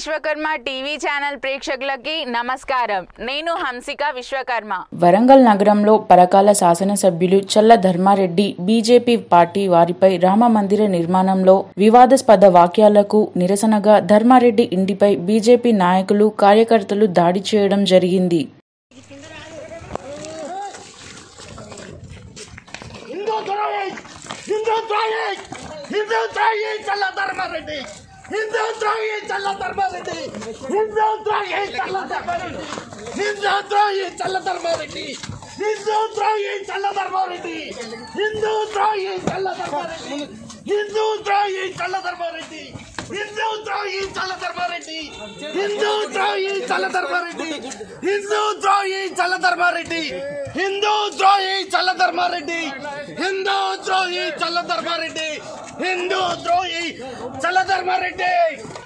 Vishwakarma TV channel ప్రేక్షకులకి నమస్కారం నేను హంసిక విశ్వకర్మ వరంగల్ నగరంలో పరకాల శాసనసభ్యులు చల్ల ధర్మారెడ్డి బీజేపీ పార్టీ వారిపై రామ మందిర నిర్మాణంలో వివాదాస్పద వాక్యాలకు నిరసనగా ధర్మారెడ్డి ఇంటిపై బీజేపీ నాయకులు కార్యకర్తలు దాడి చేయడం జరిగింది హిందూ ద్రోహి హిందూ ద్రోహి హిందూ ద్రోహి చల్ల ధర్మారెడ్డి హిందూ ద్రోహి చల్ల ధర్మారెడ్డి హిందూ ద్రోహి చల్ల ధర్మారెడ్డి హిందూ ద్రోహి చల్ల ధర్మారెడ్డి హిందూ ద్రోహి చల్ల ధర్మారెడ్డి హిందూ ద్రోహి చల్ల ధర్మారెడ్డి హిందూ ద్రోహి చల్ల ధర్మారెడ్డి హిందూ ద్రోహి చల్ల ధర్మారెడ్డి హిందూ ద్రోహి చల్ల ధర్మారెడ్డి హిందూ ద్రోహి చల్ల ధర్మారెడ్డి హిందూ ద్రోహి చల్ల ధర్మారెడ్డి హిందూ ద్రోహి చల్ల ధర్మారెడ్డి హిందూ ద్రోహి చల్ల ధర్మారెడ్డి